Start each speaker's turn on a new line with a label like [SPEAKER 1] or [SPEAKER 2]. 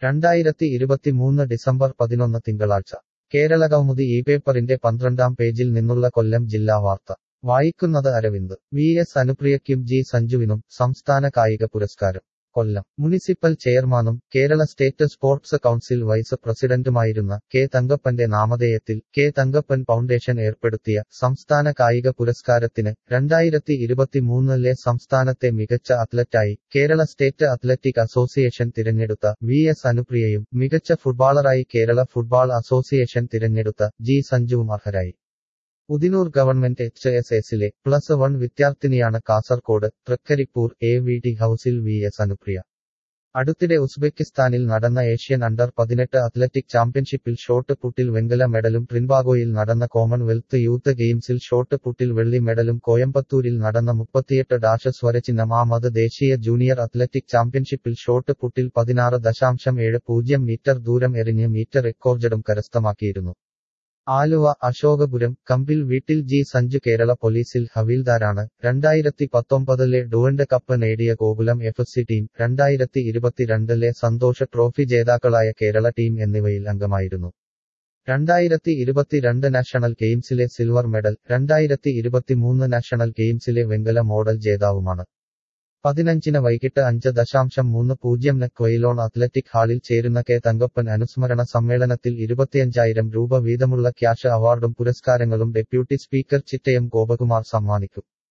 [SPEAKER 1] രണ്ടായിരത്തി ഇരുപത്തിമൂന്ന് ഡിസംബർ പതിനൊന്ന് തിങ്കളാഴ്ച കേരളകൗമുദി ഈ പേപ്പറിന്റെ പന്ത്രണ്ടാം പേജിൽ നിന്നുള്ള കൊല്ലം ജില്ലാ വാർത്ത വായിക്കുന്നത് അരവിന്ദ് വി എസ് അനുപ്രിയയ്ക്കും ജി സഞ്ജുവിനും സംസ്ഥാന കായിക പുരസ്കാരം കൊല്ലം മുനിസിപ്പൽ ചെയർമാനും Kerala state sports council vice പ്രസിഡന്റുമായിരുന്ന കെ തങ്കപ്പന്റെ നാമധേയത്തിൽ കെ തങ്കപ്പൻ ഫൗണ്ടേഷൻ ഏർപ്പെടുത്തിയ സംസ്ഥാന കായിക പുരസ്കാരത്തിന് രണ്ടായിരത്തി ഇരുപത്തിമൂന്നിലെ സംസ്ഥാനത്തെ മികച്ച അത്ലറ്റായി കേരള സ്റ്റേറ്റ് അത്ലറ്റിക് അസോസിയേഷൻ തിരഞ്ഞെടുത്ത വി എസ് അനുപ്രിയയും മികച്ച ഫുട്ബോളറായി കേരള ഫുട്ബോൾ അസോസിയേഷൻ തിരഞ്ഞെടുത്ത ജി സഞ്ജുവും അർഹരായി ഉദിനൂർ ഗവൺമെന്റ് എച്ച് എസ് എസിലെ പ്ലസ് വൺ വിദ്യാർത്ഥിനിയാണ് Kasaragod Thrikaripur A V T ഹൌസിൽ വി എസ് അനുപ്രിയ അടുത്തിടെ ഉസ്ബെക്കിസ്ഥാനിൽ നടന്ന ഏഷ്യൻ അണ്ടർ പതിനെട്ട് അത്ലറ്റിക് ചാമ്പ്യൻഷിപ്പിൽ ഷോട്ട് പുട്ടിൽ വെങ്കല മെഡലും ട്രിൻബാഗോയിൽ നടന്ന കോമൺവെൽത്ത് യൂത്ത് ഗെയിംസിൽ ഷോട്ട് പുട്ടിൽ വെള്ളി മെഡലും കോയമ്പത്തൂരിൽ നടന്ന മുപ്പത്തിയെട്ട് ഡാഷ് സ്വരചിഹ്നം ആമത് ദേശീയ ജൂനിയർ അത്ലറ്റിക് ചാമ്പ്യൻഷിപ്പിൽ ഷോട്ട് പുട്ടിൽ പതിനാറ് ദശാംശം ഏഴ് പൂജ്യം മീറ്റർ ദൂരം എറിഞ്ഞ് മീറ്റർ റെക്കോർഡും കരസ്ഥമാക്കിയിരുന്നു ആലുവ അശോകപുരം കമ്പിൽ വീട്ടിൽ ജി സഞ്ജു കേരള പോലീസിൽ ഹവീൽദാരാണ് രണ്ടായിരത്തി പത്തൊമ്പതിലെ ഡുവൻഡ് കപ്പ് നേടിയ ഗോകുലം എഫ് സി ടീം രണ്ടായിരത്തി ഇരുപത്തിരണ്ടിലെ സന്തോഷ ട്രോഫി ജേതാക്കളായ കേരള ടീം എന്നിവയിൽ അംഗമായിരുന്നു രണ്ടായിരത്തി ഇരുപത്തിരണ്ട് നാഷണൽ ഗെയിംസിലെ സിൽവർ മെഡൽ രണ്ടായിരത്തി ഇരുപത്തിമൂന്ന് നാഷണൽ ഗെയിംസിലെ വെങ്കല മോഡൽ ജേതാവുമാണ് പതിനഞ്ചിന് വൈകിട്ട് അഞ്ച് ദശാംശം മൂന്ന് പൂജ്യം ക്വയിലോൺ അത്ലറ്റിക് ഹാളിൽ ചേരുന്ന കെ തങ്കപ്പൻ അനുസ്മരണ സമ്മേളനത്തിൽ ഇരുപത്തിയഞ്ചായിരം രൂപ വീതമുള്ള ക്യാഷ് അവാർഡും പുരസ്കാരങ്ങളും ഡെപ്യൂട്ടി സ്പീക്കർ ചിറ്റയം ഗോപകുമാർ സമ്മാനിക്കും